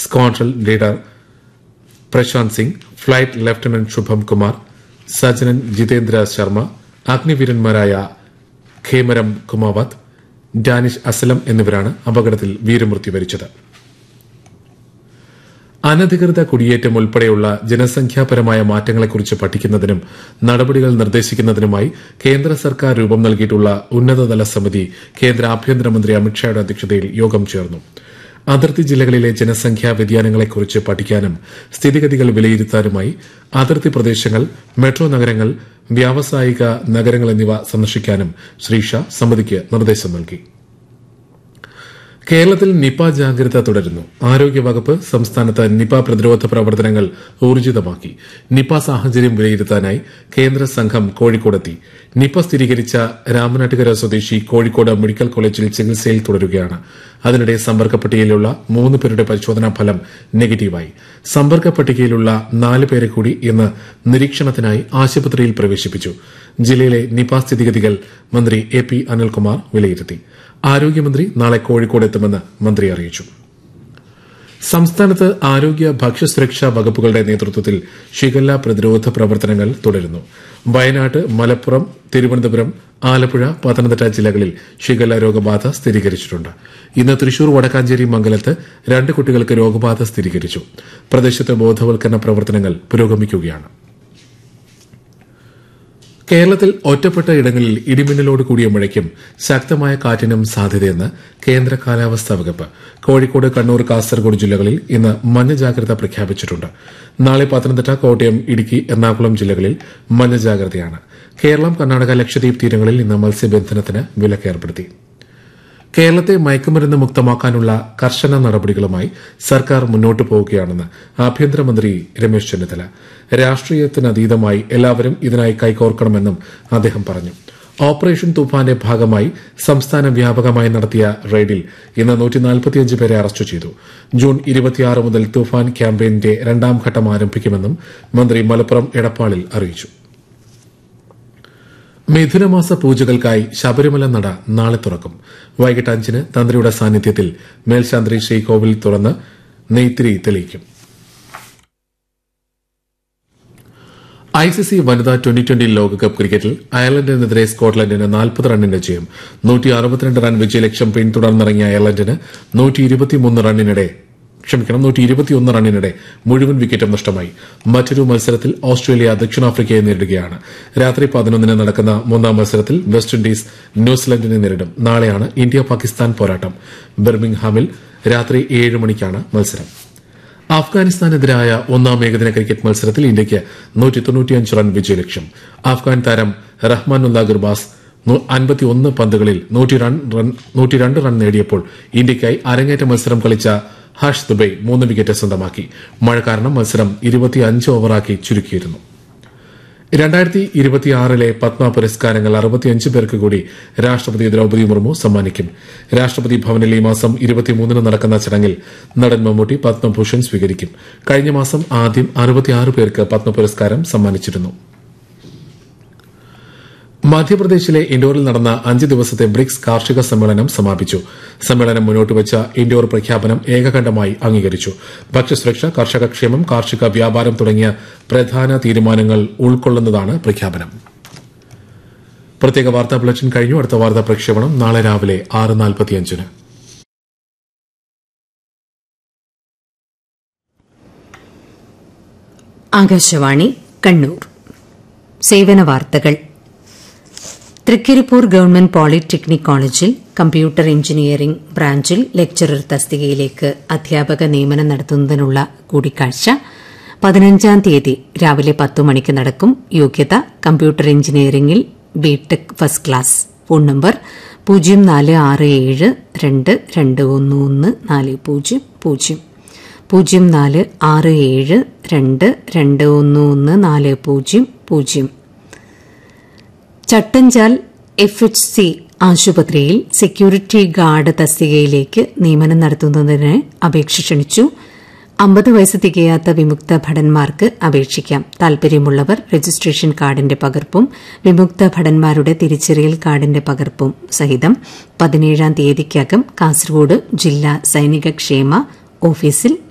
squadron leader Prashant Singh flight lieutenant Shubham Kumar സജനൻ ജിതേന്ദ്ര ശർമ്മ അഗ്നിവീരന്മാരായ ഖേമരം കുമാവത്ത് ഡാനിഷ് അസലം എന്നിവരാണ് അപകടത്തിൽ വീരമൃത്യു വരിച്ചത് അനധികൃത കുടിയേറ്റം ഉൾപ്പെടെയുള്ള ജനസംഖ്യാപരമായ മാറ്റങ്ങളെക്കുറിച്ച് പഠിക്കുന്നതിനും നടപടികൾ നിർദ്ദേശിക്കുന്നതിനുമായി കേന്ദ്ര സർക്കാർ രൂപം നൽകിയിട്ടുള്ള ഉന്നതതല സമിതി കേന്ദ്ര ആഭ്യന്തരമന്ത്രി അമിത്ഷായുടെ അധ്യക്ഷതയിൽ യോഗം ചേർന്നു അതിർത്തി ജില്ലകളിലെ ജനസംഖ്യാ വ്യതിയാനങ്ങളെക്കുറിച്ച് പഠിക്കാനും സ്ഥിതിഗതികൾ വിലയിരുത്താനുമായി അതിർത്തി പ്രദേശങ്ങൾ മെട്രോ നഗരങ്ങൾ വ്യാവസായിക നഗരങ്ങൾ എന്നിവ സന്ദർശിക്കാനും ശ്രീ ഷാ സമിതിക്ക് നിർദ്ദേശം നൽകി കേരളത്തിൽ നിപ ജാഗ്രത തുടരുന്നു ആരോഗ്യവകുപ്പ് സംസ്ഥാനത്ത് നിപ പ്രതിരോധ പ്രവർത്തനങ്ങൾ ഊർജിതമാക്കി നിപ സാഹചര്യം വിലയിരുത്താനായി കേന്ദ്ര സംഘം കോഴിക്കോടെത്തി നിപ സ്ഥിരീകരിച്ച രാമനാട്ടുകര സ്വദേശി കോഴിക്കോട് മെഡിക്കൽ കോളേജിൽ ചികിത്സയിൽ തുടരുകയാണ് അതിനിടെ സമ്പർക്ക പട്ടികയിലുള്ള മൂന്ന് പേരുടെ പരിശോധനാ ഫലം നെഗറ്റീവായി സമ്പർക്ക പട്ടികയിലുള്ള നാല് പേരെ കൂടി ഇന്ന് നിരീക്ഷണത്തിനായി ആശുപത്രിയിൽ പ്രവേശിപ്പിച്ചു ജില്ലയിലെ നിപ സ്ഥിതിഗതികൾ മന്ത്രി എ പി അനിൽകുമാർ വിലയിരുത്തി ആരോഗ്യമന്ത്രി നാളെ കോഴിക്കോട് എത്തുമെന്ന് മന്ത്രി അറിയിച്ചു സംസ്ഥാനത്ത് ആരോഗ്യ ഭക്ഷ്യസുരക്ഷാ വകുപ്പുകളുടെ നേതൃത്വത്തിൽ ഷിഗല്ല പ്രതിരോധ പ്രവർത്തനങ്ങൾ തുടരുന്നു വയനാട് മലപ്പുറം തിരുവനന്തപുരം ആലപ്പുഴ പത്തനംതിട്ട ജില്ലകളിൽ ഷിഗല്ല രോഗബാധ സ്ഥിരീകരിച്ചിട്ടുണ്ട് ഇന്ന് തൃശൂർ വടക്കാഞ്ചേരി മംഗലത്ത് രണ്ട് കുട്ടികൾക്ക് രോഗബാധ സ്ഥിരീകരിച്ചു പ്രദേശത്ത് ബോധവൽക്കരണ പ്രവർത്തനങ്ങൾ പുരോഗമിക്കുകയാണ് കേരളത്തിൽ ഒറ്റപ്പെട്ട ഇടങ്ങളിൽ ഇടിമിന്നലോട് കൂടിയ മഴയ്ക്കും ശക്തമായ കാറ്റിനും സാധ്യതയെന്ന് കേന്ദ്ര കാലാവസ്ഥാ വകുപ്പ് കോഴിക്കോട് കണ്ണൂർ കാസർഗോഡ് ജില്ലകളിൽ ഇന്ന് മഞ്ഞ ജാഗ്രത പ്രഖ്യാപിച്ചിട്ടുണ്ട് നാളെ പത്തനംതിട്ട കോട്ടയം ഇടുക്കി എറണാകുളം ജില്ലകളിൽ മഞ്ഞ ജാഗ്രതയാണ് കേരളം കർണാടക ലക്ഷദ്വീപ് തീരങ്ങളിൽ ഇന്ന് മത്സ്യബന്ധനത്തിന് വിലക്കേർപ്പെടുത്തി കേരളത്തെ മയക്കുമരുന്ന് മുക്തമാക്കാനുള്ള കർശന നടപടികളുമായി സർക്കാർ മുന്നോട്ടു പോവുകയാണെന്ന് ആഭ്യന്തരമന്ത്രി രമേശ് ചെന്നിത്തല രാഷ്ട്രീയത്തിനതീതമായി എല്ലാവരും ഇതിനായി കൈകോർക്കണമെന്നും അദ്ദേഹം പറഞ്ഞു ഓപ്പറേഷൻ തൂഫാന്റെ ഭാഗമായി സംസ്ഥാന വ്യാപകമായി നടത്തിയ റെയ്ഡിൽ ഇന്ന് നൂറ്റിനാൽപ്പത്തിയഞ്ച് പേരെ അറസ്റ്റ് ചെയ്തു ജൂൺ ഇരുപത്തിയാറ് മുതൽ തൂഫാൻ ക്യാമ്പയിന്റെ രണ്ടാം ഘട്ടം ആരംഭിക്കുമെന്നും മന്ത്രി മലപ്പുറം എടപ്പാളിൽ അറിയിച്ചു മിഥുനമാസ പൂജകൾക്കായി ശബരിമല നട നാളെ തുറക്കും വൈകിട്ട് അഞ്ചിന് തന്ത്രിയുടെ സാന്നിധ്യത്തിൽ മേൽശാന്തി ശ്രീകോവിൽ തുറന്ന് നെയ്ത്തിരി തെളിയിക്കും ഐസിസി വനിതാ ട്വന്റി ട്വന്റി ലോകകപ്പ് ക്രിക്കറ്റിൽ അയർലൻഡിനെതിരെ സ്കോട്ട്ലൻഡിന് നാൽപ്പത് റണ്ണിന്റെ ജയം നൂറ്റി അറുപത്തിരണ്ട് റൺ വിജയലക്ഷ്യം പിന്തുടർന്നിറങ്ങിയ അയർലൻഡിന് നൂറ്റി ഇരുപത്തിമൂന്ന് റണ്ണിനിടെ ക്ഷമിക്കണം നൂറ്റി ഇരുപത്തിയൊന്ന് റണ്ണിനിടെ മുഴുവൻ വിക്കറ്റും നഷ്ടമായി മറ്റൊരു മത്സരത്തിൽ ഓസ്ട്രേലിയ ദക്ഷിണാഫ്രിക്കയെ നേരിടുകയാണ് രാത്രി പതിനൊന്നിന് നടക്കുന്ന മൂന്നാം മത്സരത്തിൽ വെസ്റ്റ് ഇൻഡീസ് ന്യൂസിലൻഡിനെ നേരിടും നാളെയാണ് ഇന്ത്യ പാകിസ്ഥാൻ പോരാട്ടം ബിർമിംഗ്ഹാമിൽ രാത്രി ഏഴ് മണിക്കാണ് മത്സരം അഫ്ഗാനിസ്ഥാനെതിരായ ഒന്നാം ഏകദിന ക്രിക്കറ്റ് മത്സരത്തിൽ ഇന്ത്യയ്ക്ക് നൂറ്റി തൊണ്ണൂറ്റിയഞ്ച് റൺ വിജയലക്ഷ്യം അഫ്ഗാൻ താരം റഹ്മാനുല്ല ഗുർബാസ് അൻപത്തിയൊന്ന് പന്തുകളിൽ നൂറ്റിരണ്ട് റൺ നേടിയപ്പോൾ ഇന്ത്യയ്ക്കായി അരങ്ങേറ്റ മത്സരം കളിച്ച ഹർഷ് ദുബൈ മൂന്ന് വിക്കറ്റ് സ്വന്തമാക്കി മഴ കാരണം മത്സരം ഇരുപത്തിയഞ്ച് ഓവറാക്കി ചുരുക്കിയിരുന്നു രണ്ടായിരത്തി ഇരുപത്തിയാറിലെ പത്മ പുരസ്കാരങ്ങൾ അറുപത്തിയഞ്ച് പേർക്ക് കൂടി രാഷ്ട്രപതി ദ്രൌപദി മുർമു സമ്മാനിക്കും രാഷ്ട്രപതി ഭവനിൽ ഈ മാസം ഇരുപത്തിമൂന്നിന് നടക്കുന്ന ചടങ്ങിൽ നടൻ മമ്മൂട്ടി പത്മഭൂഷൺ സ്വീകരിക്കും കഴിഞ്ഞ മാസം ആദ്യം അറുപത്തിയാറ് പേർക്ക് പത്മ പുരസ്കാരം സമ്മാനിച്ചിരുന്നു മധ്യപ്രദേശിലെ ഇൻഡോറിൽ നടന്ന അഞ്ച് ദിവസത്തെ ബ്രിക്സ് കാർഷിക സമ്മേളനം സമാപിച്ചു സമ്മേളനം മുന്നോട്ട് വെച്ച ഇൻഡോർ പ്രഖ്യാപനം ഏകകണ്ഠമായി അംഗീകരിച്ചു ഭക്ഷ്യസുരക്ഷ കർഷകക്ഷേമം കാർഷിക വ്യാപാരം തുടങ്ങിയ പ്രധാന തീരുമാനങ്ങൾ ഉൾക്കൊള്ളുന്നതാണ് പ്രഖ്യാപനം പ്രത്യേക വാർത്താ ബുള്ളറ്റിൻ കഴിഞ്ഞു അടുത്ത വാർത്താ പ്രക്ഷേപണം നാളെ രാവിലെ ആറ് നാൽപ്പത്തിയഞ്ചിന് ആകാശവാണി കണ്ണൂർ സേവന വാർത്തകൾ തൃക്കരിപ്പൂർ ഗവൺമെന്റ് പോളിടെക്നിക് കോളേജിൽ കമ്പ്യൂട്ടർ എഞ്ചിനീയറിംഗ് ബ്രാഞ്ചിൽ ലെക്ചറർ തസ്തികയിലേക്ക് അധ്യാപക നിയമനം നടത്തുന്നതിനുള്ള കൂടിക്കാഴ്ച പതിനഞ്ചാം തീയതി രാവിലെ പത്തു മണിക്ക് നടക്കും യോഗ്യത കമ്പ്യൂട്ടർ എഞ്ചിനീയറിംഗിൽ BTech first class phone number പൂജ്യം നാല് ആറ് ഏഴ് രണ്ട് രണ്ട് ഒന്ന് ഒന്ന് നാല് പൂജ്യം പൂജ്യം പൂജ്യം നാല് ആറ് ഏഴ് രണ്ട് രണ്ട് ഒന്ന് ഒന്ന് നാല് പൂജ്യം പൂജ്യം ചട്ടഞ്ചാൽ എഫ് എച്ച് സി ആശുപത്രിയിൽ സെക്യൂരിറ്റി ഗാർഡ് തസ്തികയിലേക്ക് നിയമനം നടത്തുന്നതിന് അപേക്ഷ ക്ഷണിച്ചു അമ്പത് വയസ്സ് തികയാത്ത വിമുക്ത ഭടന്മാർക്ക് അപേക്ഷിക്കാം താൽപര്യമുള്ളവർ രജിസ്ട്രേഷൻ കാർഡിന്റെ പകർപ്പും വിമുക്ത ഭടന്മാരുടെ തിരിച്ചറിയൽ കാർഡിന്റെ പകർപ്പും സഹിതം പതിനേഴാം തീയതിക്കകം കാസർഗോഡ് ജില്ലാ സൈനിക ക്ഷേമ ഓഫീസിൽ